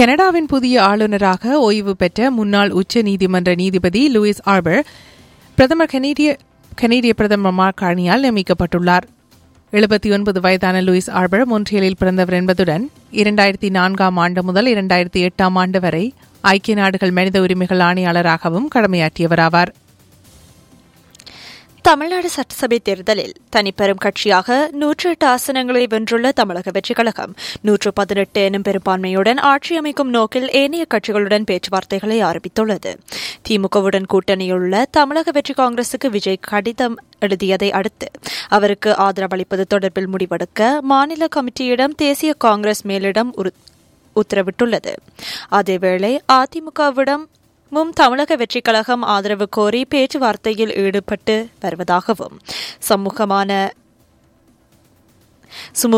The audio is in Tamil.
கனடாவின் புதிய ஆளுநராக ஓய்வு பெற்ற முன்னாள் உச்ச நீதிமன்ற நீதிபதி லூயிஸ் ஆர்பர் பிரதமர் கனேடிய கனேடிய பிரதமர் மார்க் கார்னியால் நியமிக்கப்பட்டுள்ளார் எழுபத்தி ஒன்பது வயதான லூயிஸ் ஆர்பர் மொன்ட்ரியலில் பிறந்தவர் என்பதுடன் இரண்டாயிரத்தி நான்காம் ஆண்டு முதல் இரண்டாயிரத்தி எட்டாம் ஆண்டு வரை ஐக்கிய நாடுகள் மனித உரிமைகள் ஆணையாளராகவும் கடமையாற்றியவராவார் தமிழ்நாடு சட்டசபை தேர்தலில் தனிப்பெரும் கட்சியாக நூற்று எட்டு ஆசனங்களை வென்றுள்ள தமிழக வெற்றிக் கழகம் நூற்று பதினெட்டு எனும் பெரும்பான்மையுடன் ஆட்சி அமைக்கும் நோக்கில் ஏனைய கட்சிகளுடன் பேச்சுவார்த்தைகளை ஆரம்பித்துள்ளது திமுகவுடன் கூட்டணியுள்ள தமிழக வெற்றி காங்கிரசுக்கு விஜய் கடிதம் எழுதியதை அடுத்து அவருக்கு ஆதரவளிப்பது தொடர்பில் முடிவெடுக்க மாநில கமிட்டியிடம் தேசிய காங்கிரஸ் மேலிடம் உத்தரவிட்டுள்ளது அதேவேளை அதிமுகவிடம் மும் தமிழக வெற்றிக் கழகம் ஆதரவு கோரி பேச்சுவார்த்தையில் ஈடுபட்டு வருவதாகவும் சமூகமான